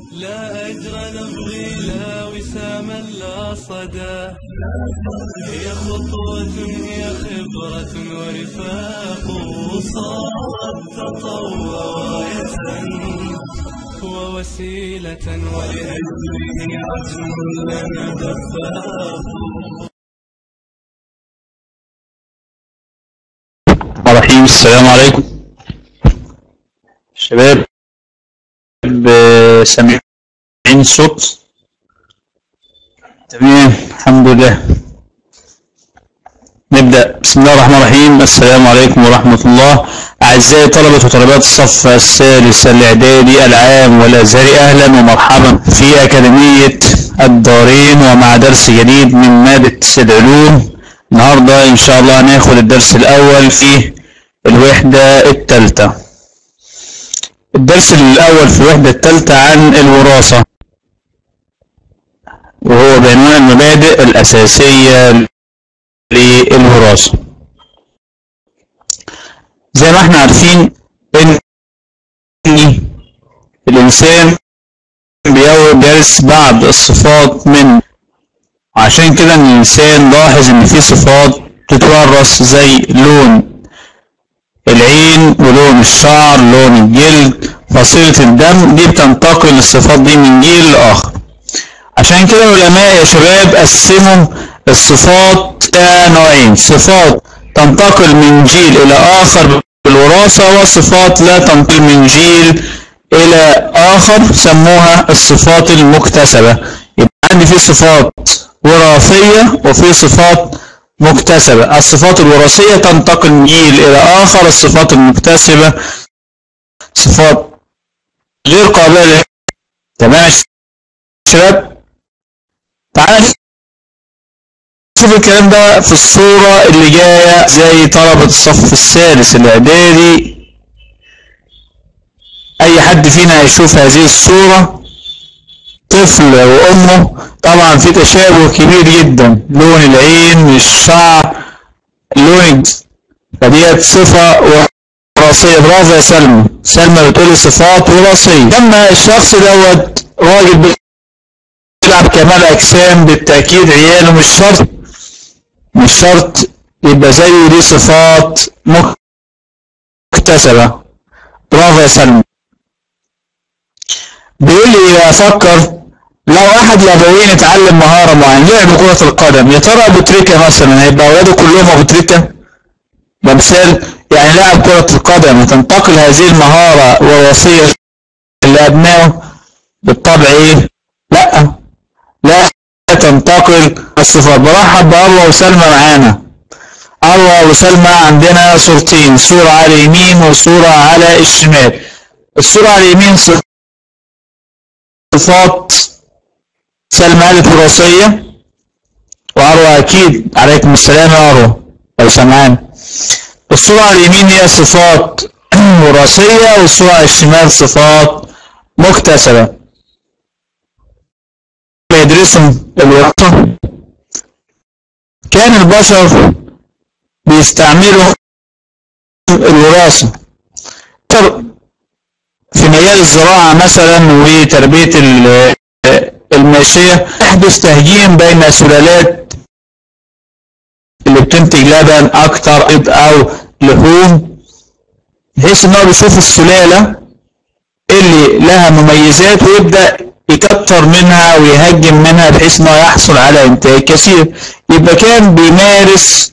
لا أجر نبغي لا وساما لا صدى هي خطوة هي خبرة ورفاق صارت تطوع راية ووسيلة ولأجله عزم لنا دفاق الرحيم السلام عليكم شباب ب- سامعين الصوت تمام الحمد لله نبدأ بسم الله الرحمن الرحيم السلام عليكم ورحمة الله أعزائي طلبة وطالبات الصف الثالث الإعدادي العام والأزهري أهلا ومرحبا في أكاديمية الدارين ومع درس جديد من مادة العلوم النهاردة إن شاء الله هناخد الدرس الأول في الوحدة الثالثة الدرس الأول في الوحدة الثالثة عن الوراثة وهو بعنوان المبادئ الأساسية للوراثة زي ما احنا عارفين ان الإنسان بيو- بيرث بعض الصفات من عشان كده ان الإنسان لاحظ ان في صفات تتورث زي لون العين ولون الشعر لون الجلد فصيلة الدم دي بتنتقل الصفات دي من جيل لآخر عشان كده العلماء يا شباب قسموا الصفات إلى نوعين صفات تنتقل من جيل إلى آخر بالوراثة وصفات لا تنتقل من جيل إلى آخر سموها الصفات المكتسبة يبقى عندي في صفات وراثية وفي صفات مكتسبة الصفات الوراثية تنتقل من جيل إلى آخر الصفات المكتسبة صفات غير قابلة لل- تمام يا شباب تعالى شوف الكلام ده في الصورة اللي جاية زي طلبة الصف الثالث الإعدادي أي حد فينا هيشوف هذه الصورة طفل وأمه طبعا في تشابه كبير جدا لون العين الشعر لون الجسم فديت صفة وراثية برافو يا سلمى سلمى بتقولي صفات وراثية لما الشخص دوت راجل بيلعب كمال أجسام بالتأكيد عياله مش شرط مش شرط يبقى زيه دي صفات مكتسبة برافو يا سلمى بيقول لي افكر لو احد الابوين اتعلم مهاره معينه لعب كره القدم يا ترى ابو تريكه مثلا هيبقى اولاده كلهم ابو تريكه ده مثال يعني لاعب كره القدم تنتقل هذه المهاره وراثيه لابنائه بالطبع ايه لا لا تنتقل الصفات برحب بأروى وسلمى معانا أروى وسلمى عندنا صورتين صورة على اليمين وصورة على الشمال الصورة على اليمين صفات سلمى قالت وراثية وأروى أكيد عليكم السلام يا أروى لو سمعان الصورة على اليمين هي صفات وراثية والصورة على الشمال صفات مكتسبة يدرسوا الوراثة كان البشر بيستعملوا الوراثة في مجال الزراعة مثلا وتربية ال- الماشية يحدث تهجين بين سلالات اللي بتنتج لبن أكتر بيض أو لحوم بحيث إن هو بيشوف السلالة اللي لها مميزات ويبدأ يكتر منها ويهجم منها بحيث انه يحصل على انتاج كثير يبقى كان بيمارس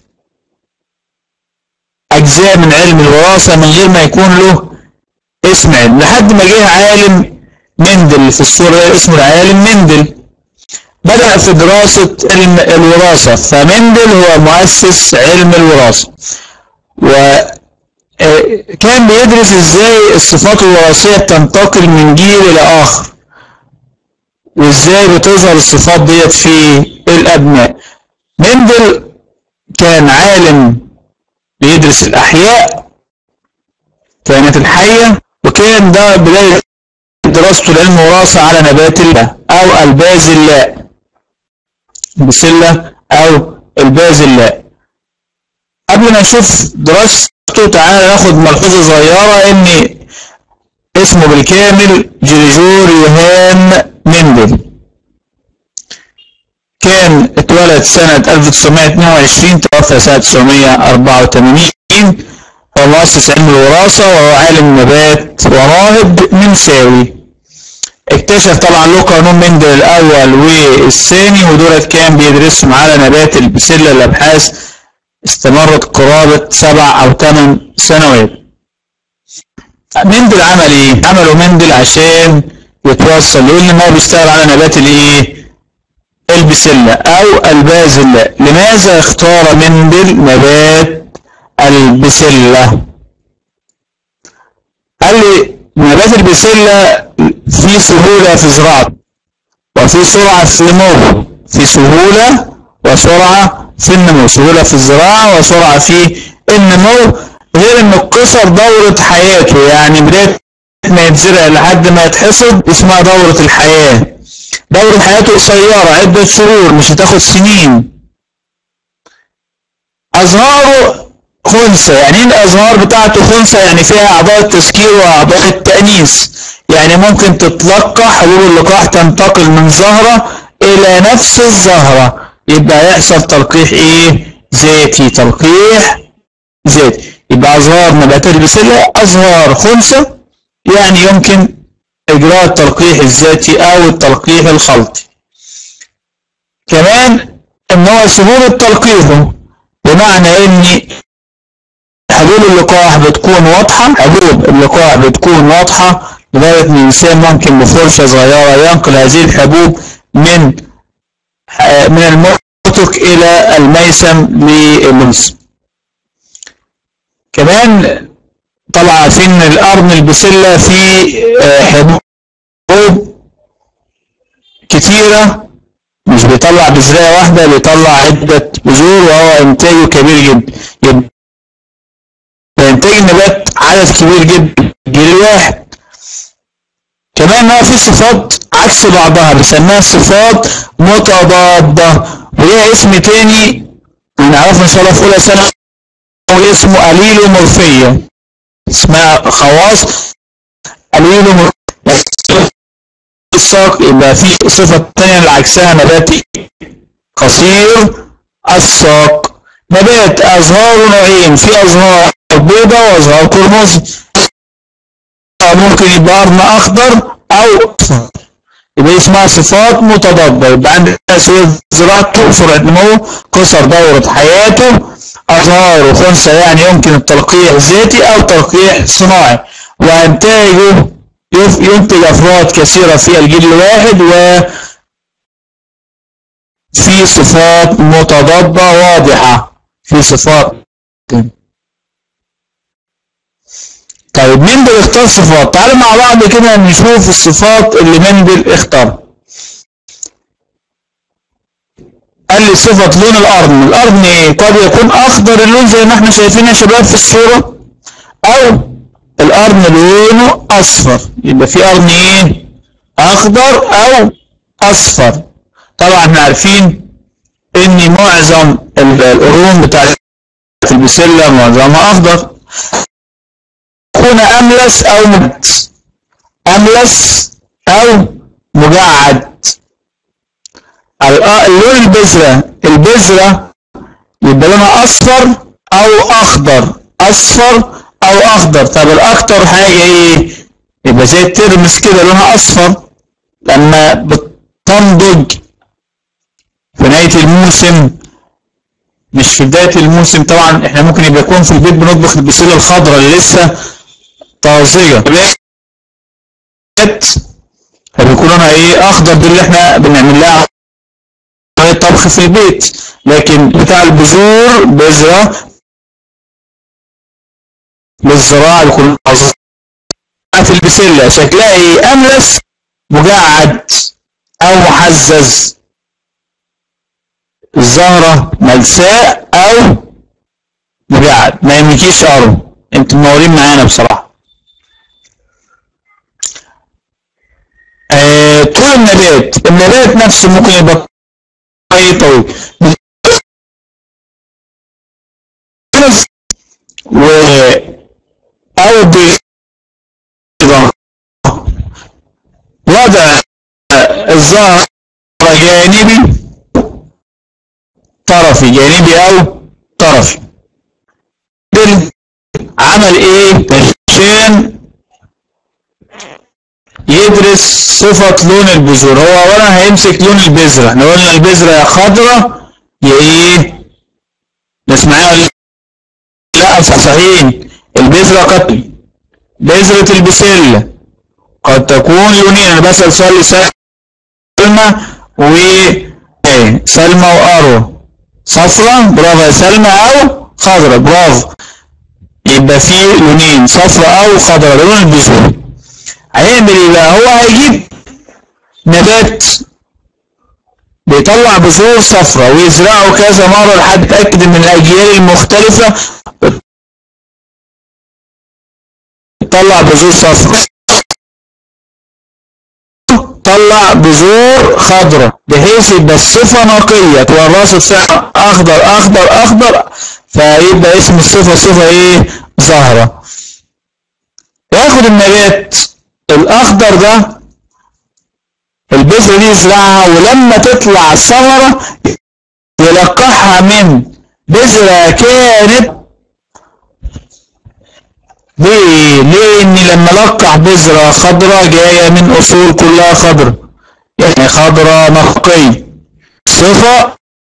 اجزاء من علم الوراثة من غير ما يكون له اسم علم لحد ما جه عالم مندل في الصورة اسمه العالم مندل بدأ في دراسة علم الوراثة فمندل هو مؤسس علم الوراثة وكان بيدرس ازاي الصفات الوراثية بتنتقل من جيل إلى آخر وازاي بتظهر الصفات ديت في الابناء مندل كان عالم بيدرس الاحياء كانت الحية وكان ده بداية دراسته لعلم الوراثة على نبات الله او البازلاء بسلة او البازلاء قبل ما نشوف دراسته تعالى ناخد ملحوظة صغيرة ان اسمه بالكامل جريجور يوهان اتولد سنة 1922 توفى سنة 1984 هو مؤسس علم الوراثة وهو عالم نبات وراهب نمساوي اكتشف طبعا له قانون مندل الأول والثاني ودولت كان بيدرسهم على نبات البسلة الأبحاث استمرت قرابة سبع أو ثمان سنوات مندل عمل ايه؟ عمله مندل عشان يتوصل يقول ان هو بيشتغل على نبات الايه؟ البسلة او البازلة لماذا اختار مندل نبات البسلة قال لي نبات البسلة في سهولة في زراعته وفي سرعة في النمو في سهولة وسرعة في النمو سهولة في الزراعة وسرعة في النمو غير انه قصر دورة حياته يعني بداية ما يتزرع لحد ما يتحصد اسمها دورة الحياة دورة حياته قصيرة عدة شهور مش هتاخد سنين أزهاره خنثى يعني ايه الأزهار بتاعته خنثى يعني فيها أعضاء التسكير وأعضاء التأنيث يعني ممكن تتلقح حبوب اللقاح تنتقل من زهرة إلى نفس الزهرة يبقى يحصل تلقيح إيه ذاتي تلقيح ذاتي يبقى أزهار نباتات البسلة أزهار خنثى يعني يمكن إجراء التلقيح الذاتي أو التلقيح الخلطي كمان إن هو سهولة تلقيحه بمعنى إن حبوب اللقاح بتكون واضحة حبوب اللقاح بتكون واضحة لدرجة إن الإنسان ممكن بفرشة صغيرة ينقل هذه الحبوب من من المعتق إلى الميسم للمس كمان طبعا عارفين ان القرن البسلة فيه حبوب كتيرة مش بيطلع بذرية واحدة بيطلع عدة بذور وهو انتاجه كبير جدا يبقى انتاج النبات عدد كبير جدا جيل واحد كمان هو في صفات عكس بعضها بيسميها صفات متضادة وليها اسم تاني هنعرفه ان شاء الله في اولى سنة اسمه أليلومورفية اسمها خواص أليلومورفية الساق يبقى في صفة تانية اللي عكسها نباتي قصير الساق نبات أزهاره نوعين في أزهار بيضة وأزهار قرمز ممكن يبقى قرن أخضر أو أصفر يبقى اسمها صفات متضادة يبقى عندنا سهولة زراعته سرعة نمو قصر دورة حياته أزهار وخنثى يعني يمكن التلقيح ذاتي أو تلقيح صناعي وإنتاجه ينتج أفراد كثيرة في الجيل الواحد و في صفات متضادة واضحة في صفات طيب مندل اختار صفات تعالوا مع بعض كده نشوف الصفات اللي مندل اختارها قال لي صفة لون القرن القرن قد يكون أخضر اللون زي ما احنا شايفين يا شباب في الصورة أو القرن لونه أصفر يبقى في قرن إيه أخضر أو أصفر طبعا احنا عارفين إن معظم القرون بتاعت البسلة معظمها أخضر يكون أملس أو مجعد أملس أو مجعد اللون البذرة البذرة يبقى لونها أصفر أو أخضر أصفر أو أخضر طب الأكتر حاجة إيه؟ يبقى زي الترمس كده لونها أصفر لما بتنضج في نهاية الموسم مش في بداية الموسم طبعا احنا ممكن يبقى يكون في البيت بنطبخ البسلة الخضراء اللي لسه طازجة فبيكون لونها ايه اخضر دي اللي احنا بنعمل لها طبخ في البيت لكن بتاع البذور بذرة للزراعة بيكون في البسلة شكلها ايه املس مجعد او محزز الزهرة ملساء او مجعد ما يملكيش قرن انتوا منورين معانا بصراحة آه طول النبات النبات نفسه ممكن يبقى طويل و او وضع الزهر جانبي طرفي جانبي او طرفي عمل ايه عشان يدرس صفة لون البذور هو اولا هيمسك لون البذرة احنا قلنا البذرة يا خضرة يا ايه نسمعها ولا لا صحيحين البذرة قد بذرة البسلة قد تكون لونين انا بسأل سؤال سلمى و ايه سلمى وأروى صفرة برافو يا سلمى او خضرة برافو يبقى في لونين صفرة او خضرة ده لون البذور هيعمل ايه بقى هو هيجيب نبات بيطلع بذور صفرة ويزرعه كذا مرة لحد يتأكد من الأجيال المختلفة طلع بذور صفرة طلع بذور خضراء بحيث يبقى الصفة نقية تورثت ساعة أخضر أخضر أخضر فيبقى اسم الصفة صفة إيه زهرة ياخد النبات الأخضر ده البذرة دي يزرعها ولما تطلع ثمرة يلقحها من بذرة كانت ليه؟ ليه إن لما لقح بذرة خضراء جاية من أصول كلها خضراء يعني خضراء نقية صفة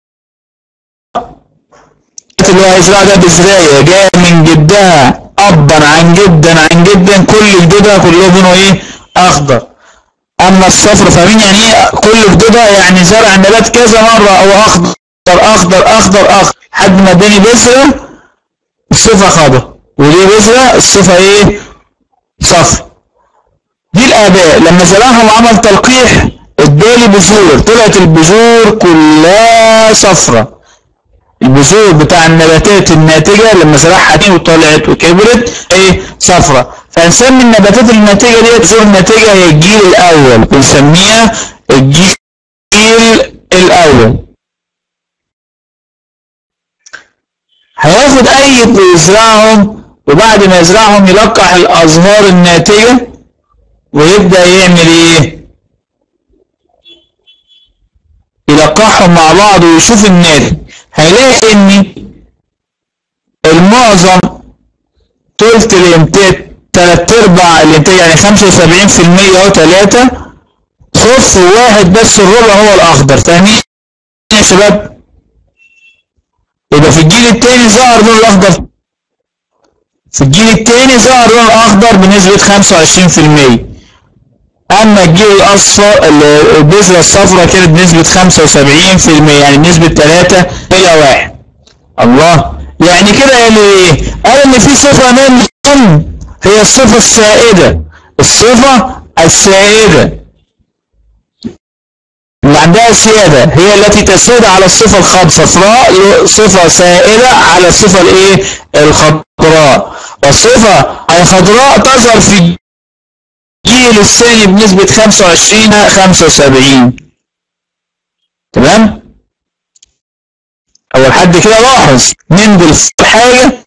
اللي هو هيزرع ده بذراية جاية من جدها أبا عن جدا عن جدا كل جدودها كلهم لونه إيه؟ أخضر أما الصفر فاهمين يعني إيه كل جدودها يعني زرع النبات كذا مرة أو أخضر أخضر أخضر أخضر لحد ما اداني بذرة الصفة خضر ودي بذرة الصفة ايه صفر دي الآباء لما زرعها وعمل تلقيح ادالي بذور طلعت البذور كلها صفرة البذور بتاع النباتات الناتجة لما زرعها دي وطلعت وكبرت ايه صفرة فنسمي النباتات الناتجة دي بذور الناتجة هي الجيل الأول بنسميها الجيل الأول هياخد أي يزرعهم وبعد ما يزرعهم يلقح الأزهار الناتجة ويبدأ يعمل إيه؟ يلقحهم مع بعض ويشوف الناتج هيلاقي إن المعظم تلت الإنتاج تلات أرباع الإنتاج يعني خمسة وسبعين في المية أو تلاتة صف واحد بس الربع هو الأخضر فاهمين يا شباب؟ يبقى في الجيل التاني ظهر اللون الأخضر في الجيل التاني ظهر اللون الأخضر بنسبة 25% أما الجيل الأصفر البذرة الصفراء كانت بنسبة 75% يعني بنسبة 3 إلى 1 الله يعني كده قال إيه؟ قال إن في صفة منهم هي الصفة السائدة الصفة السائدة اللي عندها سيادة هي التي تسود على الصفة الصفراء صفة سائدة على الصفة الايه الخضراء والصفة الخضراء تظهر في الجيل الثاني بنسبة 25 75 تمام اول حد كده لاحظ مندل في حاجة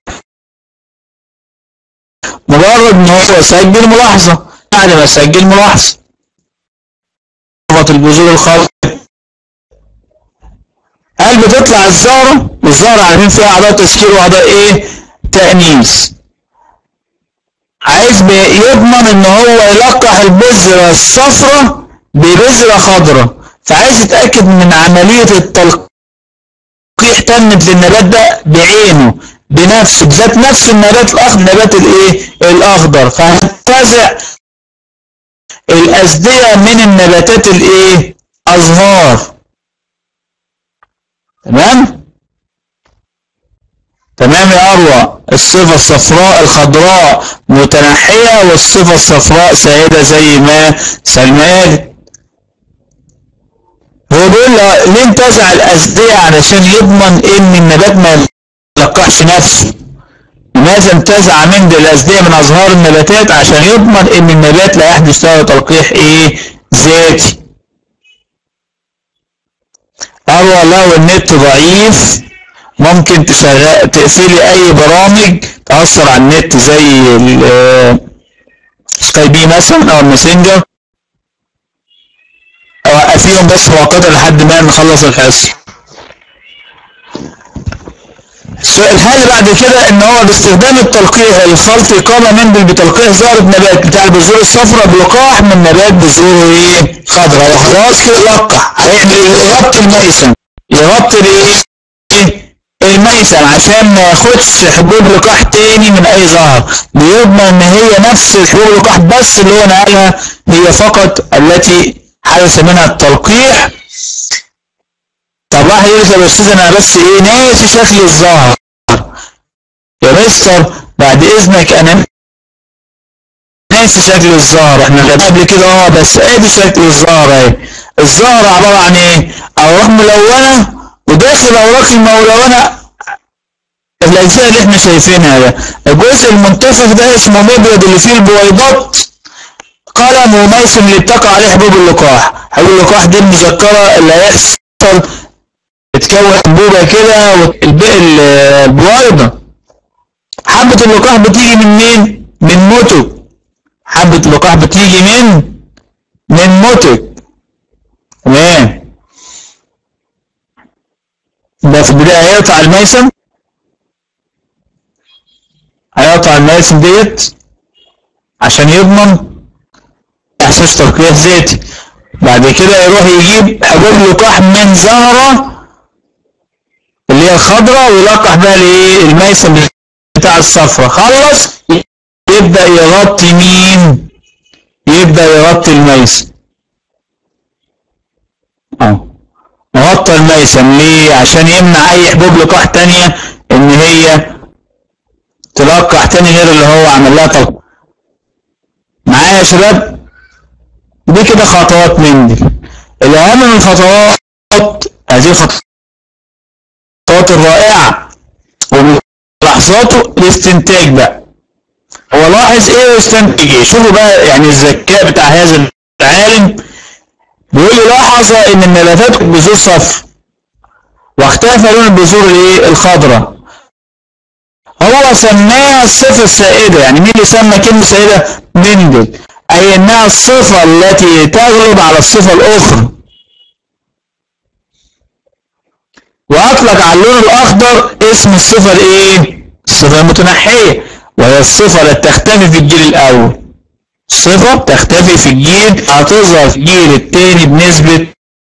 مجرد ان هو سجل ملاحظة بعد ما سجل ملاحظة صفة البذور الخضراء هل بتطلع الزهرة والزهرة عارفين فيها أعضاء تسكير وأعضاء إيه؟ تأنيث عايز يضمن إن هو يلقح البذرة الصفراء ببذرة خضراء فعايز يتأكد من عملية التلقيح تمت للنبات ده بعينه بنفسه بذات نفس النبات الأخضر النبات الإيه؟ الأخضر فهنتزع الأزدية من النباتات الإيه؟ أزهار تمام تمام يا أروى الصفة الصفراء الخضراء متنحية والصفة الصفراء سائدة زي ما سلمى قالت هو بيقول ليه انتزع الأزدية علشان يضمن إن النبات ما يلقحش نفسه لماذا انتزع من الأزدية من أزهار النباتات عشان يضمن إن النبات لا يحدث له تلقيح إيه ذاتي أروى لو النت ضعيف ممكن تشغل تقفلي أي برامج تأثر على النت زي سكاي بي مثلا أو الماسنجر وقفيهم بس مؤقتا لحد ما نخلص الحصة الحاجة بعد كده ان هو باستخدام التلقيح الخلط قام مندل بتلقيح زهرة نبات بتاع البذور الصفراء بلقاح من نبات بذور ايه خضراء خلاص كده لقح هيعمل يغطي الميسم يغطي الايه الميسم عشان ما ياخدش حبوب لقاح تاني من اي زهر بيضمن ان هي نفس الحبوب اللقاح بس اللي هو نقلها هي فقط التي حدث منها التلقيح طب واحد يقول لك يا استاذ انا بس ايه ناسي شكل الزهر يا مستر بعد اذنك انا ناسي شكل الزهر احنا خدناه قبل كده اه بس ادي شكل الزهر اهي الزهر عباره عن ايه اوراق ملونه وداخل اوراق الملونه الاجزاء اللي احنا شايفينها ده الجزء المنتفخ ده اسمه مبيض اللي فيه البويضات قلم وميسم اللي بتقع عليه حبوب اللقاح حبوب اللقاح دي المذكره اللي هيحصل تتكون حبوبه كده والباقي البويضه حبه اللقاح بتيجي من مين من موتو حبه اللقاح بتيجي من من موتو تمام ده في البدايه هيقطع الميسم هيقطع الميسم ديت عشان يضمن احساس تلقيح ذاتي بعد كده يروح يجيب حبوب لقاح من زهرة اللي هي الخضراء ويلقح بقى الايه الميسم بتاع الصفرة خلص يبدأ يغطي مين يبدأ يغطي الميسم اه غطى الميسم ليه عشان يمنع اي حبوب لقاح تانية ان هي تلقح تاني غير اللي هو عمل لها تلقيح معايا يا شباب دي كده خطوات مندل الأهم من الخطوات هذه الخطوات الرائعة وملاحظاته الاستنتاج بقى هو لاحظ ايه واستنتج ايه شوفوا بقى يعني الذكاء بتاع هذا العالم بيقول لي لاحظ ان النباتات بذور صفر واختفى لون البذور الايه الخضراء هو سماها الصفة السائدة يعني مين اللي سمى كلمة سائدة مندل أي أنها الصفة التي تغلب على الصفة الأخرى وأطلق على اللون الأخضر اسم الصفة الإيه؟ الصفة المتنحية وهي الصفة التي تختفي في الجيل الأول صفة تختفي في الجيل هتظهر في الجيل الثاني بنسبة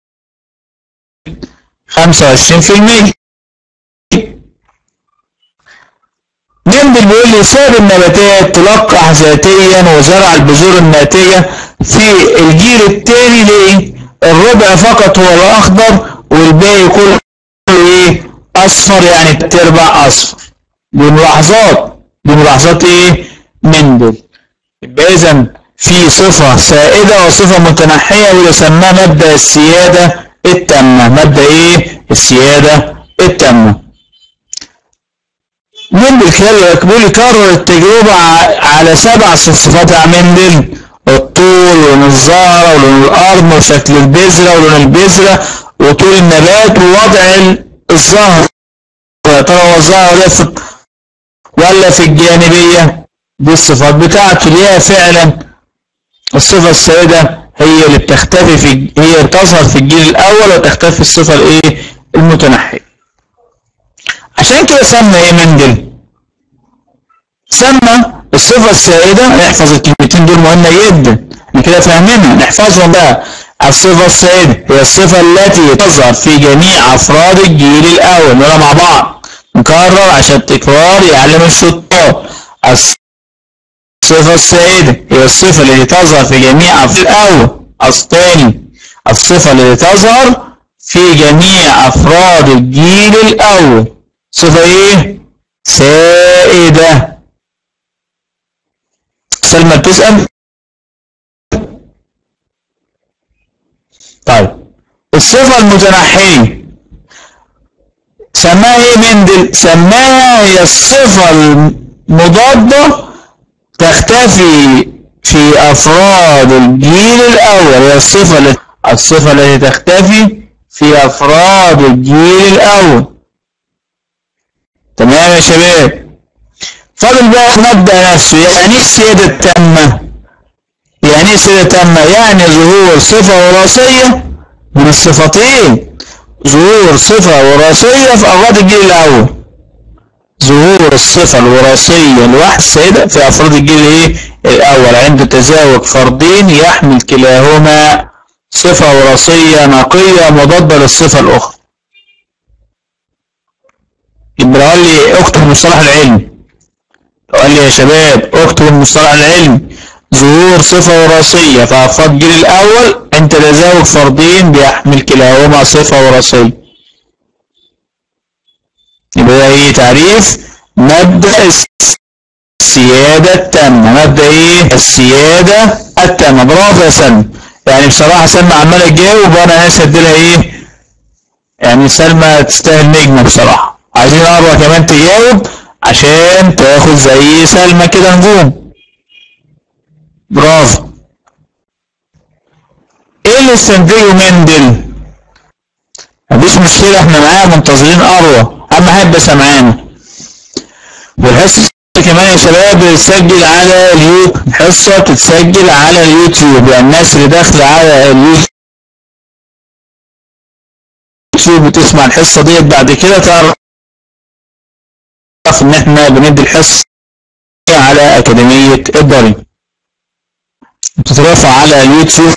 25% مندل بيقول لي ساب النباتات تلقح ذاتيا وزرع البذور الناتجة في الجيل الثاني ليه؟ الربع فقط هو الأخضر والباقي كله إيه؟ أصفر يعني تربع أصفر دي ملاحظات دي ملاحظات إيه؟ مندل يبقى إذا في صفة سائدة وصفة متنحية وده سماه مبدأ السيادة التامة مبدأ إيه؟ السيادة التامة مندل خلال يقبل كرر التجربة على سبع صفات يا مندل الطول ولون الزهرة ولون الأرض وشكل البذرة ولون البذرة وطول النبات ووضع الزهر يا ترى هو الزهر ده في ولا في الجانبية دي الصفات بتاعته اللي هي فعلا الصفة السائدة هي اللي بتختفي في هي بتظهر في الجيل الأول وتختفي الصفة الإيه المتنحية عشان كده سمى ايه مندل سمى الصفة السائدة نحفظ الكلمتين دول مهمة جدا احنا كده فاهمينها نحفظهم بقى الصفة السائدة هي الصفة التي تظهر في جميع أفراد الجيل الأول نقولها مع بعض نكرر عشان التكرار يعلم الشطار الصفة السائدة هي الصفة التي تظهر في جميع أفراد الأول الثاني الصفة التي تظهر في جميع أفراد الجيل الأول صفة ايه سائدة سلمى بتسأل طيب الصفة المتنحية سماها ايه مندل سماها هي الصفة المضادة تختفي في افراد الجيل الاول هي الصفة التي الصفة التي تختفي في افراد الجيل الاول تمام يا شباب فاضل بقى نبدأ نفسه يعني ايه السيادة التامة يعني ايه السيادة التامة يعني ظهور صفة وراثية من الصفتين ظهور صفة وراثية في أفراد الجيل الأول ظهور الصفة الوراثية لواحد السيدة في أفراد الجيل إيه؟ الأول عند تزاوج فردين يحمل كلاهما صفة وراثية نقية مضادة للصفة الأخرى يبقى قال لي اكتب المصطلح العلمي قال لي يا شباب اكتب المصطلح العلمي ظهور صفة وراثية في أفراد الجيل الأول عند تزاوج فردين بيحمل كلاهما صفة وراثية يبقى ده ايه تعريف مبدأ السيادة التامة مبدأ ايه السيادة التامة برافو يا سلمى يعني بصراحة سلمى عمالة تجاوب وانا ناس اديلها ايه يعني سلمى تستاهل نجمة بصراحة عايزين أروى كمان تجاوب عشان تاخد زي سلمى كده نجوم برافو ايه اللي استنتجه مندل مفيش مشكلة احنا معانا منتظرين أروى أهم حاجة بس معانا والحصة كمان يا شباب بتتسجل على اليوتيوب الحصة بتتسجل على اليوتيوب يعني الناس اللي داخلة على اليوتيوب بتسمع الحصة ديت بعد كده تعرف ان احنا بندي الحصة على أكاديمية الدارين بتترفع على اليوتيوب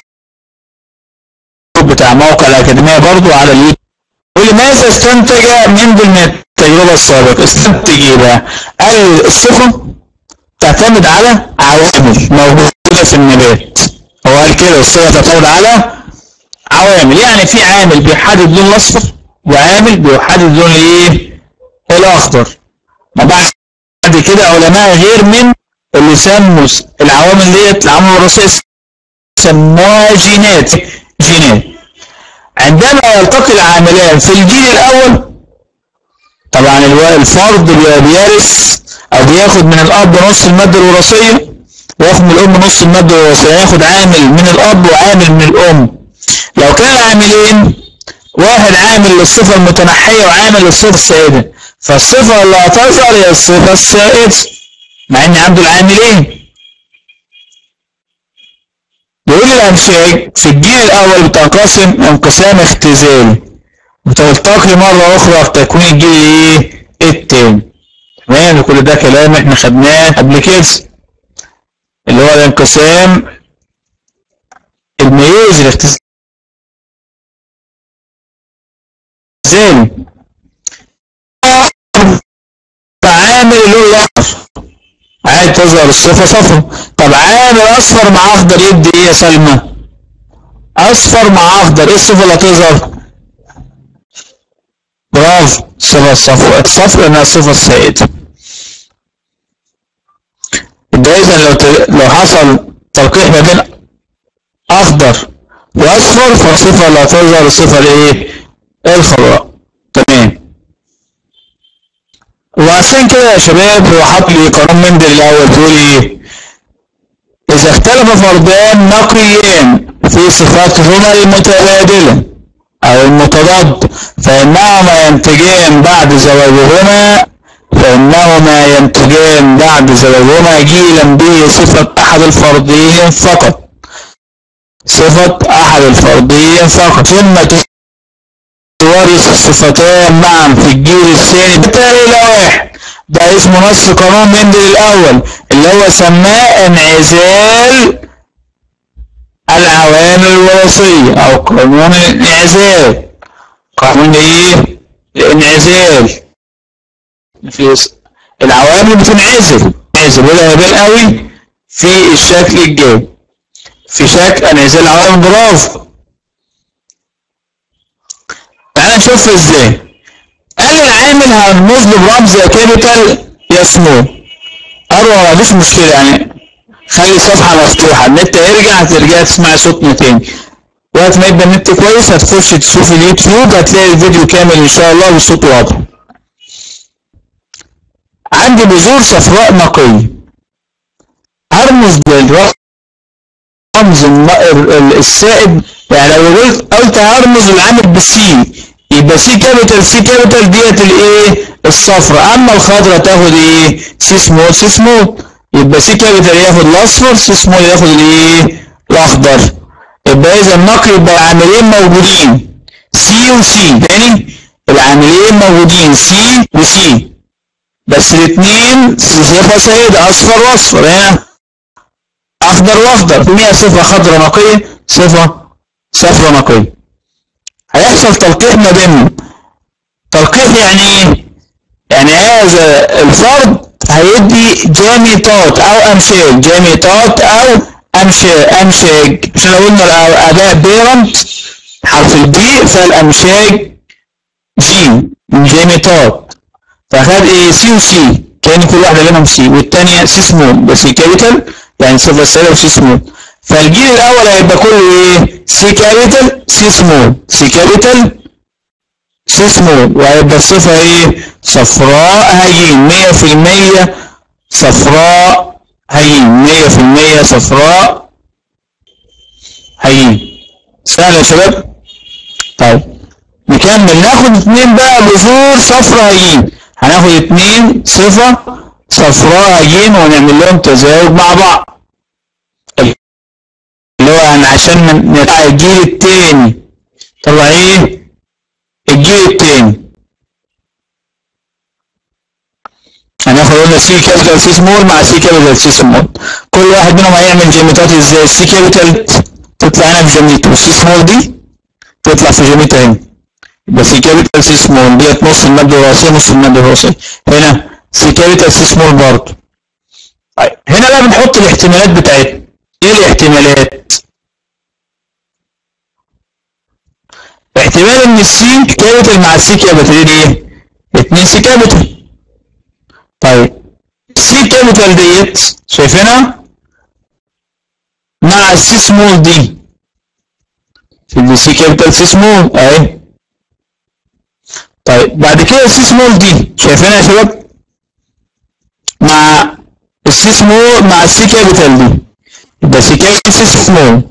بتاع موقع الأكاديمية برضو على اليوتيوب ولماذا استنتج مندل من التجربة السابقة استنتج ايه بقى قال الصفة تعتمد على عوامل موجودة في النبات هو قال كده الصفة تعتمد على عوامل يعني في عامل بيحدد اللون الأصفر وعامل بيحدد اللون الايه الأخضر ما بعد كده علماء غير من اللي سموا العوامل ديت العوامل الوراثية سموها جينات جينات عندما يلتقي العاملان في الجيل الأول طبعا الفرد بيرث أو بياخد من الأب نص المادة الوراثية وياخد من الأم نص المادة الوراثية ياخد عامل من الأب وعامل من الأم لو كان العاملين واحد عامل للصفة المتنحية وعامل للصفة السائدة فالصفة اللي هتظهر هي الصفة السائدة مع إن عنده العاملين بيقول الأنساج في الجيل الأول بتنقسم انقسام اختزالي وتلتقي مرة أخرى في تكوين الجيل إيه؟ التاني تمام كل ده كلام إحنا خدناه قبل كده اللي هو الانقسام الميوز الاختزالي عامل اللون الأحمر عادي تظهر الصفة صفرا طب عامل اصفر مع اخضر يدي ايه يا سلمى اصفر مع اخضر ايه الصفة اللي هتظهر برافو الصفة الصفراء الصفر انها الصفة السائدة يبقى اذا لو ت... لو حصل تلقيح ما بين اخضر واصفر فالصفة اللي هتظهر الصفة الايه الخضراء تمام وعشان كده يا شباب هو حط لي قانون مندل الاول بيقول ايه اذا اختلف فردان نقيان في صفاتهما المتبادله او المتضاد فانهما ينتجان بعد زواجهما فانهما ينتجان بعد زواجهما جيلا به صفه احد الفردين فقط صفه احد الفردين فقط ثم تورث الصفتان معا في الجيل الثاني بالتالي الى واحد ده اسمه نص قانون مندل الاول اللي هو سماه انعزال العوامل الوراثية او قانون الانعزال قانون ايه الانعزال في العوامل بتنعزل انعزل ولا يبان قوي في الشكل الجاي في شكل انعزال العوامل برافو تعال نشوف ازاي قال العامل هنرمز له برمز يا كابيتال يا سمول اروى مفيش مشكله يعني خلي الصفحه مفتوحه النت هيرجع هترجع تسمع صوتنا تاني وقت ما يبقى النت كويس هتخش تشوف اليوتيوب هتلاقي الفيديو كامل ان شاء الله والصوت واضح عندي بذور صفراء نقيه هرمز بالرمز السائد يعني لو قلت قلت هرمز العامل بالسي يبقى سي كابيتال سي كابيتال ديت الايه الصفرا اما الخضراء تاخد ايه سي سمول سي سمول يبقى سي كابيتال ياخد الاصفر سي سمول ياخد الايه الاخضر يبقى اذا النقل يبقى العاملين موجودين سي وسي تاني العاملين موجودين سي وسي بس الاثنين صفة سيدة اصفر واصفر هنا اخضر واخضر هي صفة خضراء نقية صفة صفرا نقية هيحصل تلقيح ما بينهم تلقيح يعني ايه يعني هذا الفرد هيدي جاميتات او امشاج جاميتات او امشاج امشاج مش لو قلنا الاباء بيرنت حرف البي فالامشاج جيم من جاميتات فخد ايه سي وسي كان كل واحده منهم سي والثانيه سي سمول بس كابيتال يعني صفر سالب وسي سمول فالجيل الاول هيبقى كله ايه سي كابيتال سي سمول سي كابيتال سي سمول وهيبقى الصفة ايه صفراء هجين مية في المية صفراء هجين مية في المية صفراء هجين سهل يا شباب طيب نكمل ناخد اتنين بقى بذور صفراء هجين هناخد اتنين صفة صفراء هجين ونعمل لهم تزاوج مع بعض اللي هو يعني عشان نطلع الجيل التاني طلع ايه الجيل التاني هناخد قلنا سي كابيتال سي سمول مع سي كابيتال سي سمول كل واحد منهم هيعمل جيميتات ازاي السي كابيتال تطلع هنا في جيميتو والسي سمول دي تطلع في جيميتو هنا يبقى سي كابيتال سي سمول ديت نص المادة الوراثية نص المادة الوراثية هنا سي كابيتال سي سمول برضه طيب هنا بقى بنحط الاحتمالات بتاعتنا ايه الاحتمالات احتمال ان السي كابيتال مع السي كابيتال دي ايه اتنين سي كابيتال طيب السي كابيتال ديت شايفينها مع السي سمول دي في السي كابيتال سي سمول اهي طيب بعد كده السي سمول دي شايفينها يا شباب مع السي سمول مع السي كابيتال دي يبقى سي كابيتال سي سمول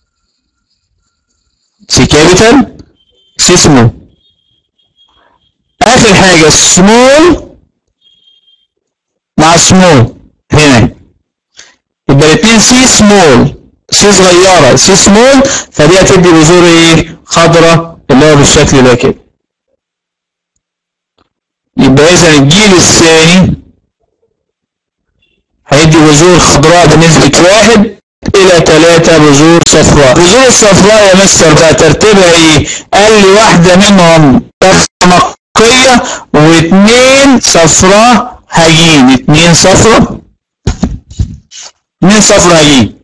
سي كابيتال سي سمول اخر حاجة سمول مع سمول هنا يبقى الاثنين سي سمول سي صغيرة سي سمول فدي هتدي بذور ايه خضرة اللي هو بالشكل ده كده يبقى اذا الجيل الثاني هيدي بذور خضراء بنسبة واحد إلى ثلاثة بذور صفراء بذور الصفراء يا مستر بقى ترتيبها إيه؟ قال لي واحدة منهم نقية واثنين صفراء هجين اثنين صفراء اثنين صفراء هجين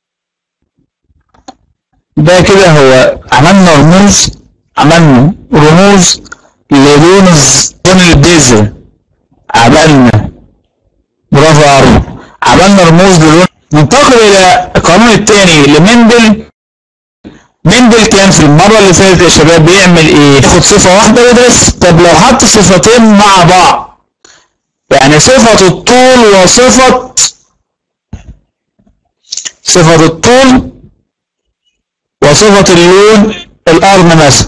ده كده هو عملنا رموز عملنا رموز للون الز- لون البذر عملنا برافو يا عرب عملنا رموز للون ننتقل الى القانون الثاني لمندل مندل كان في المرة اللي فاتت يا شباب بيعمل ايه ياخد صفة واحدة بس طب لو حط صفتين مع بعض يعني صفة الطول وصفة صفة الطول وصفة اللون القرن مثلا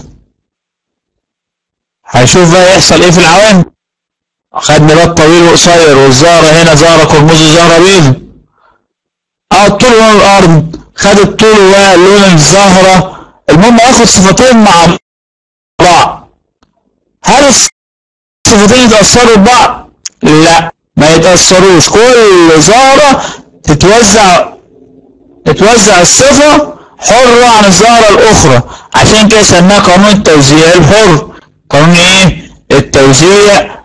هنشوف بقى يحصل ايه في العوامل خدنا بقى الطويل وقصير والزهرة هنا زهرة قرمز وزهرة بيض اه الطول ولون الارض خد الطول ولون الزهرة المهم اخد صفتين مع بعض هل الصفتين يتأثروا ببعض؟ لا ما يتأثروش كل زهرة تتوزع تتوزع الصفة حرة عن الزهرة الأخرى عشان كده سماها قانون التوزيع الحر قانون ايه؟ التوزيع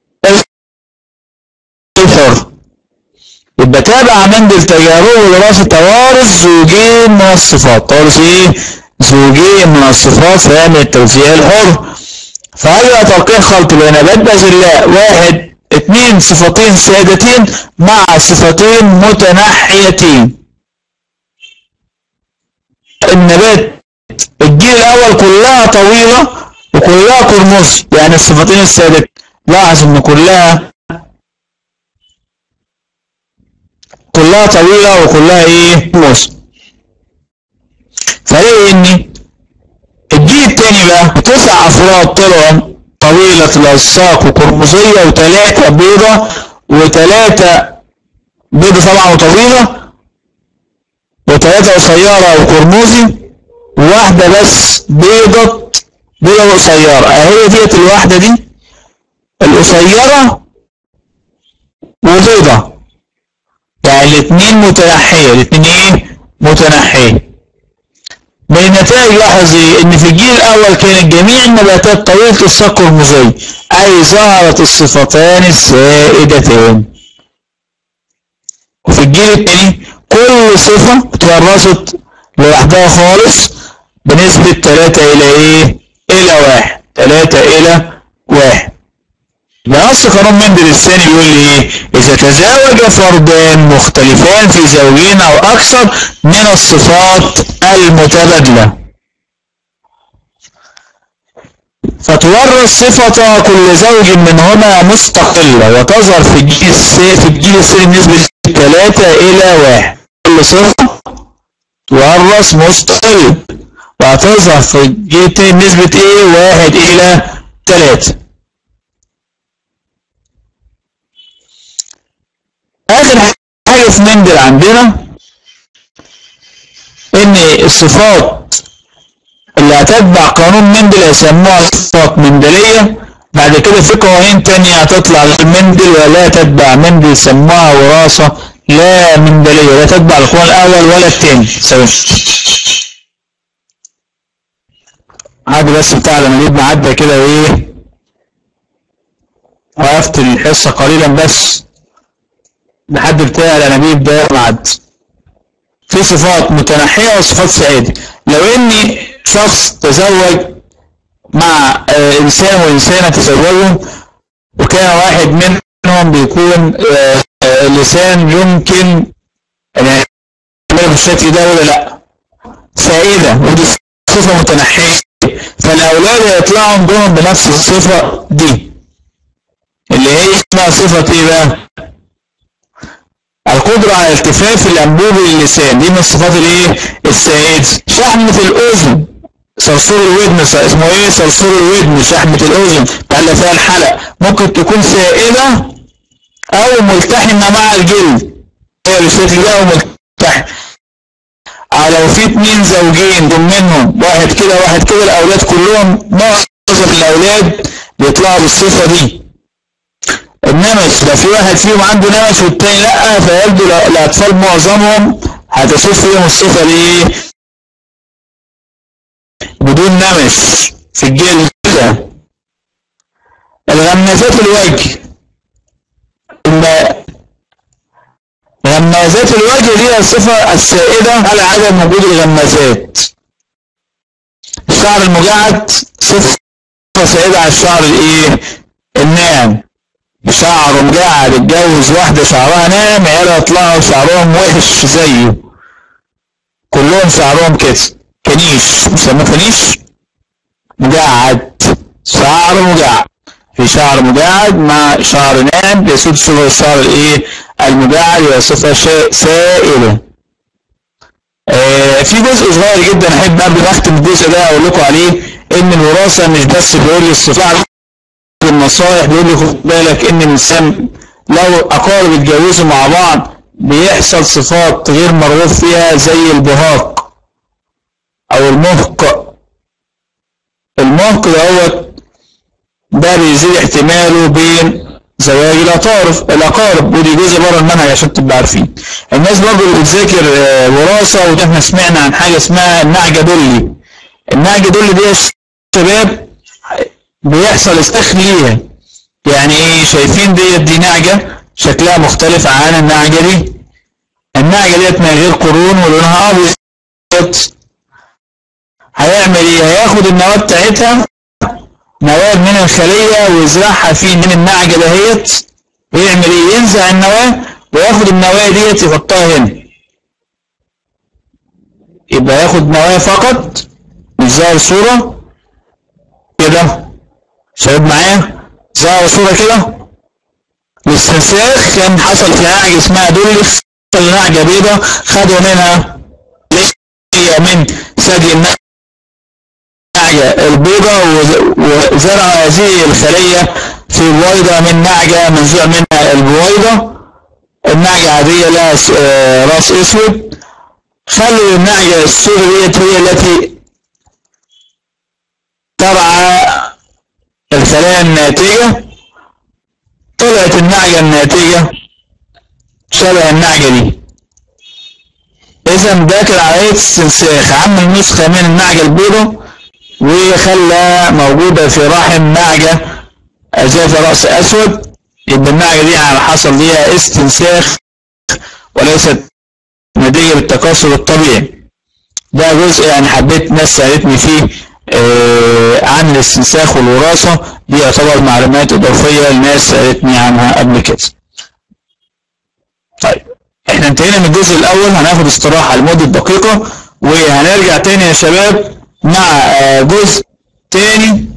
الحر يبقى تابع مندل تجاربه لدراسة توارث زوجين من الصفات توارث ايه؟ زوجين من الصفات في علم التوزيع الحر فهي تلقيح خلط بين نبات بازلاء واحد اتنين صفتين سادتين مع صفتين متنحيتين النبات الجيل الاول كلها طويلة وكلها قرمز يعني الصفتين السادتين لاحظ ان كلها كلها طويلة وكلها ايه قرمز فلاقي ان الجيل التاني بقى تسع افراد طلعوا طويلة الألصاق وقرمزية وثلاثة بيضة وثلاثة بيضة طبعا وطويلة وثلاثة قصيرة وقرمزي وواحدة بس بيضة بيضة وقصيرة اهي ديت الواحدة دي القصيرة وبيضة يعني الاتنين متنحية الاتنين ايه متنحية من النتائج لاحظي ان في الجيل الاول كانت جميع النباتات طويلة الساق والمزي اي ظهرت الصفتان السائدتان وفي الجيل الثاني كل صفة اتورثت لوحدها خالص بنسبة 3 الى ايه الى واحد 3 الى واحد بنص قانون مندل الثاني بيقول لي ايه اذا تزاوج فردان مختلفان في زوجين او اكثر من الصفات المتبادلة فتورث صفة كل زوج منهما مستقلة وتظهر في الجيل الثاني في الجيل الثاني بنسبة 3 الى واحد كل صفة تورث مستقل وهتظهر في الجيل التاني بنسبة ايه واحد الى تلاتة اخر حاجة في مندل عندنا ان الصفات اللي هتتبع قانون مندل هيسموها صفات مندلية بعد كده في قوانين تانية هتطلع للمندل ولا تتبع مندل يسموها وراثة لا مندلية لا تتبع القانون الاول ولا التاني سوي عادي بس بتاع لما جيت معدى كده وايه وقفت الحصة قليلا بس لحد بتاع الانابيب ده معد في صفات متنحية وصفات سائدة لو اني شخص تزوج مع آه، انسان وانسانة تزوجوا وكان واحد منهم بيكون آه، آه، لسان يمكن ان يعمله بالشكل ده ولا لا سائدة ودي صفة متنحية فالاولاد هيطلعوا عندهم بنفس الصفة دي اللي هي اسمها صفة ايه بقى القدرة على التفاف الأنبوب اللسان دي من الصفات الايه السائدة شحمة الأذن صرصور الودن ص- اسمه ايه صرصور الودن شحمة الأذن بقى فيها الحلق ممكن تكون سائلة أو ملتحمة مع الجلد هي بالشكل ده أو ملتحم أو لو في اتنين زوجين ضمنهم واحد كده واحد كده الأولاد كلهم معظم الأولاد بيطلعوا بالصفة دي النمش لو في واحد فيهم عنده نمش والتاني لا فيبدو ال- الاطفال معظمهم هتشوف فيهم الصفه دي بدون نمش في الجلد كده الغمازات الوجه الم- غمازات الوجه دي الصفه السائده على عدم وجود الغمازات الشعر المجعد صفه سائده على الشعر الايه الناعم شعره مجعد اتجوز واحدة شعرها ناعم عيالها يطلعوا شعرهم وحش زيه كلهم شعرهم كده كنيش بيسموه كنيش مجعد شعر مجعد في شعر مجعد مع شعر ناعم يسود صفة الشعر الايه المجعد هي صفة شا- سائلة آه في جزء صغير جدا احب قبل ما اختم الجزء ده اقول لكم عليه ان الوراثة مش بس بيقول لي الصفات النصائح بيقول لي خد بالك ان الانسان لو اقارب اتجوزوا مع بعض بيحصل صفات غير مرغوب فيها زي البهاق او المهق المهق دوت ده بيزيد احتماله بين زواج الاطارف الاقارب ودي جزء بره المنهج عشان تبقى عارفين الناس برضه اللي بتذاكر آه، وراثه وده احنا سمعنا عن حاجه اسمها النعجه دولي النعجه دولي دي يا شباب بيحصل استخ ليها يعني ايه شايفين ديت دي نعجة شكلها مختلف عن النعجة دي النعجة ديت من غير قرون ولونها ابيض هيعمل ايه هياخد النواة بتاعتها نواة من الخلية ويزرعها في من النعجة دهيت ويعمل ايه ينزع النواة وياخد النواة ديت يحطها هنا يبقى ياخد نواة فقط مش ظاهر صورة كده شباب معايا ظهر صورة كده الاستنساخ كان حصل في نعجة اسمها دولف نعجة بيضة خدوا منها هي من ثدي النعجة البيضة وز- وزرعوا هذه الخلية في بويضة من نعجة منزوع منها البويضة النعجة عادية لها س- آه، راس اسود خلوا النعجة السوداء ديت هي التي ترعى الخلايا الناتجة طلعت النعجة الناتجة شبه النعجة دي إذا ده كان عملية استنساخ عمل نسخة من النعجة البيضاء وخلى موجودة في رحم نعجة ذات رأس أسود يبقى النعجة دي حصل ليها استنساخ وليست نتيجة بالتكاثر الطبيعي ده جزء يعني حبيت ناس سألتني فيه آه عن الاستنساخ والوراثة دي يعتبر معلومات إضافية لناس سألتني عنها قبل كده طيب احنا انتهينا من الجزء الأول هناخد استراحة لمدة دقيقة وهنرجع تاني يا شباب مع آه جزء تاني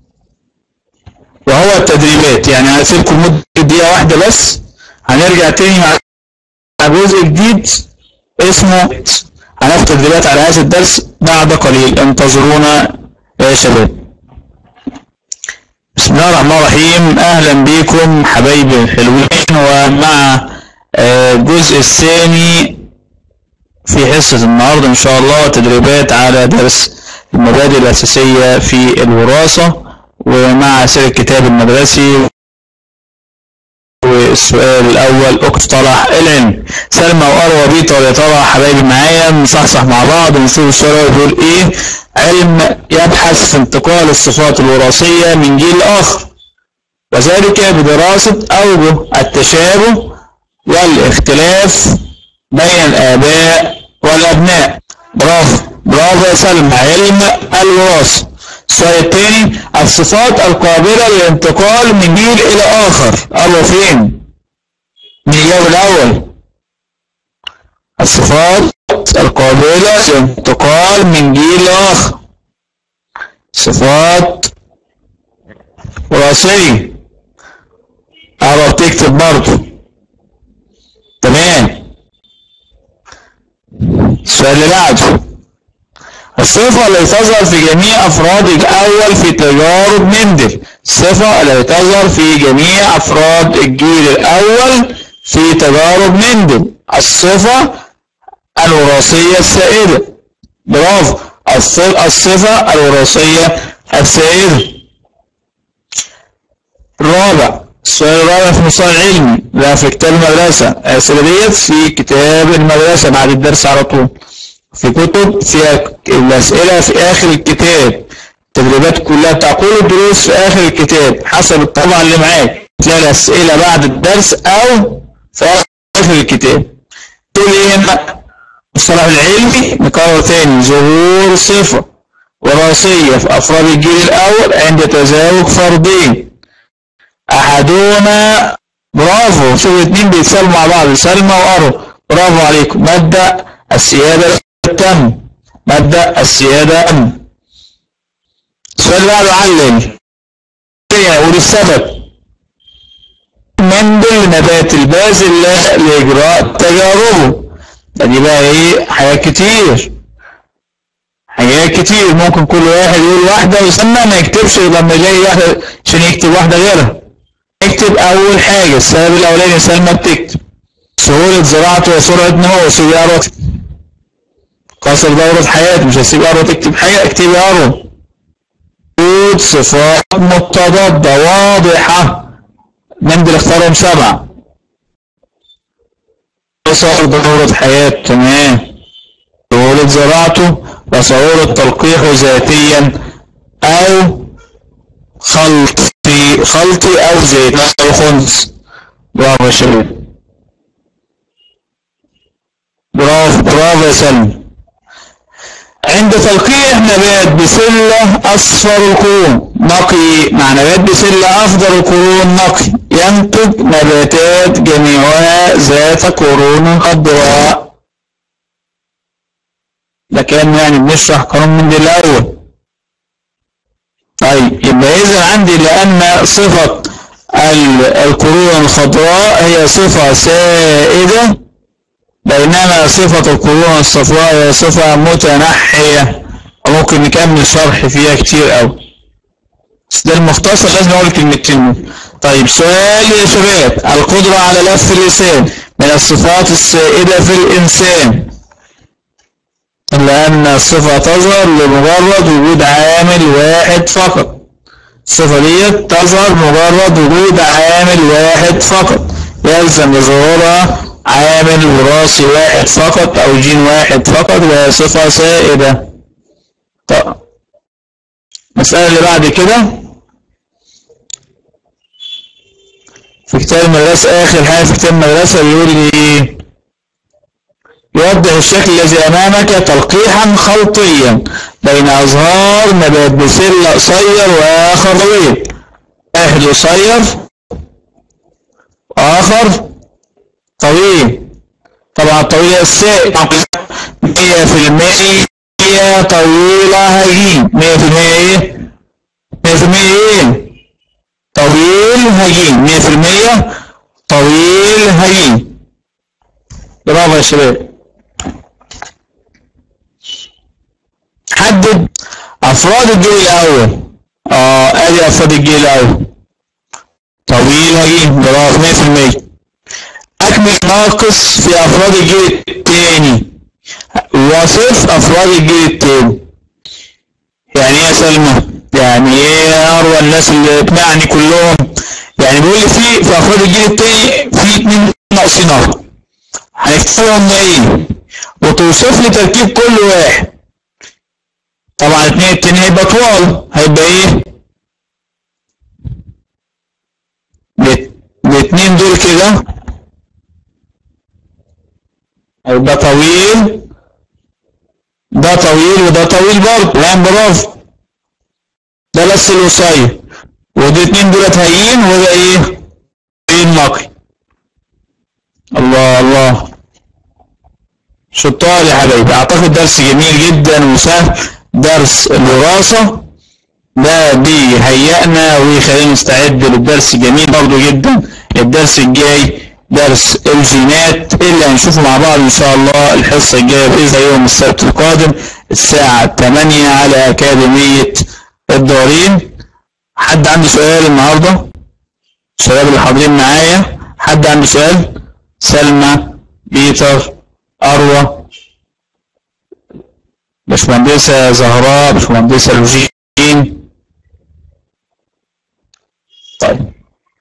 وهو التدريبات يعني هسيبكم مدة دقيقة واحدة بس هنرجع تاني مع جزء جديد اسمه هناخد تدريبات على هذا الدرس بعد قليل انتظرونا يا شباب بسم الله الرحمن الرحيم اهلا بكم حبايبي الحلوين ومع الجزء الثاني في حصة النهاردة ان شاء الله تدريبات على درس المبادئ الاساسية في الوراثة ومع سير الكتاب المدرسي والسؤال الأول اقترح العلم سلمى وأروى بيتا ويا ترى حبايبي معايا نصحصح مع بعض ونشوف السؤال بيقول إيه علم يبحث في انتقال الصفات الوراثية من جيل لآخر وذلك بدراسة أوجه التشابه والاختلاف بين الآباء والأبناء برافو برافو يا سلمى علم الوراثة السؤال الثاني الصفات القابلة للانتقال من جيل إلى آخر قالوا فين؟ من الجواب الأول الصفات القابلة للانتقال من جيل لآخر صفات وراثية أعرف تكتب برضه تمام السؤال اللي بعده الصفة التي تظهر في جميع أفراد الأول في تجارب مندل الصفة التي تظهر في جميع أفراد الجيل الأول في تجارب مندل الصفة الوراثية السائدة برافو الصفة الوراثية السائدة الرابع السؤال الرابع في مصطلح علمي لا في كتاب المدرسة الأسئلة ديت في كتاب المدرسة بعد الدرس على طول في كتب فيها الأسئلة في آخر الكتاب التدريبات كلها بتاع كل الدروس في آخر الكتاب حسب الطبعة اللي معاك تلاقي الأسئلة بعد الدرس أو في آخر الكتاب تقول إيه هنا المصطلح العلمي نكرر تاني ظهور صفة وراثية في أفراد الجيل الأول عند تزاوج فردين أحدهما برافو شوف اتنين بيتسالوا مع بعض سلمى وأرو برافو عليكم مبدأ السيادة تم مبدأ السيادة تم السؤال بعده علل يقول السبب مندل نبات البازل لإجراء تجاربه دي بقى ايه حاجات كتير حاجات كتير ممكن كل واحد يقول واحدة ويسمى ما يكتبش لما يلاقي واحدة عشان يكتب واحدة غيرها يكتب أول حاجة السبب الأولاني سلمى بتكتب سهولة زراعته وسرعة نموه سيارة قصر دورة حياته مش هسيب أروى تكتب حاجة اكتبي أروى وجود صفات متضادة واضحة مندل اختارهم سبعة قصر دورة حياته تمام سهولة زراعته وسهولة تلقيحه ذاتيا أو خلطي خلطي أو زيت أو خنث برافو يا شباب برافو برافو يا سلمى عند تلقيح نبات بسلة أصفر القرون نقي مع نبات بسلة أخضر القرون نقي ينتج نباتات جميعها ذات قرون خضراء ده كان يعني بنشرح قانون من دي الأول طيب يبقى إذا عندي لأن صفة القرون الخضراء هي صفة سائدة بينما صفة القرون الصفراء هي صفة متنحية وممكن نكمل شرح فيها كتير أوي بس ده المختصر لازم أقول كلمتين طيب سؤال يا شباب القدرة على لف اللسان من الصفات السائدة في الإنسان لأن الصفة تظهر لمجرد وجود عامل واحد فقط الصفة دي تظهر مجرد وجود عامل واحد فقط يلزم لظهورها عامل وراثي واحد فقط او جين واحد فقط وهي صفة سائدة طب المسألة اللي بعد كده في كتاب المدرسة آخر حاجة في كتاب المدرسة بيقول لي إيه؟ يوضح الشكل الذي أمامك تلقيحا خلطيا بين أزهار نبات بسلة قصير وآخر طويل واحد قصير آخر طويل طبعا الطويل السائل مية في المية طويلة هجين مية في المية إيه؟ مية في المية إيه؟ طويل هجين مية في المية طويل هجين برافو يا شباب حدد افراد الجيل الاول اه ادي افراد الجيل الاول طويل هجين برافو 100% اكمل ناقص في افراد الجيل الثاني وصف افراد الجيل الثاني يعني ايه يا سلمى يعني ايه يا اروى الناس اللي اقنعني كلهم يعني بيقول لي في في افراد الجيل الثاني في اتنين ناقصين اهو هنكتبهم ايه وتوصف لي تركيب كل واحد طبعا اتنين التاني هيبقى طوال هيبقى ايه الات- الاتنين دول كده هيبقى طويل ده طويل وده طويل برضه تمام برافو ده بس القصير ودي اتنين دولت هايين وده ايه ايه نقي الله الله شطار يا حبايبي اعتقد درس جميل جدا وسهل درس الوراثة ده بيهيئنا ويخلينا نستعد للدرس جميل برضو جدا الدرس الجاي درس الجينات اللي هنشوفه مع بعض ان شاء الله الحصة الجاية بإذن الله يوم السبت القادم الساعة 8 على أكاديمية الدارين حد عنده سؤال النهاردة الشباب اللي حاضرين معايا حد عنده سؤال سلمى بيتر أروى باشمهندسة زهراء باشمهندسة لوجين طيب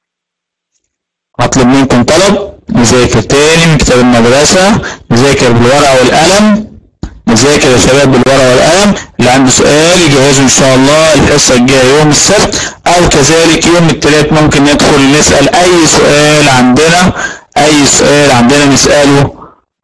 هطلب منكم طلب نذاكر تاني من كتاب المدرسة نذاكر بالورقة والقلم نذاكر يا شباب بالورقة والقلم اللي عنده سؤال يجهزه إن شاء الله الحصة الجاية يوم السبت أو كذلك يوم الثلاث ممكن ندخل نسأل أي سؤال عندنا أي سؤال عندنا نسأله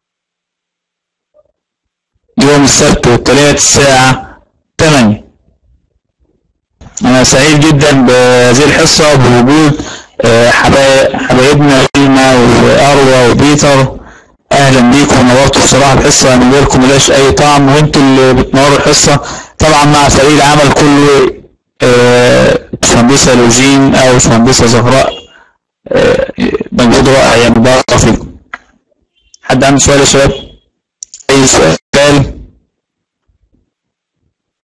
يوم السبت والثلاث الساعة 8 أنا سعيد جدا بهذه الحصة وبوجود آه، حبايب- حبايبنا إلما وأروى وبيتر أهلا بيكم نورتوا بصراحة الحصة من غيركم ملاش أي طعم وأنتوا اللي بتنوروا الحصة طبعا مع فريق العمل كله آه، باشمهندسة لوجين أو باشمهندسة زهراء آه، مجهود رائع يعني بارك الله فيكم حد عنده سؤال يا شباب؟ أي سؤال؟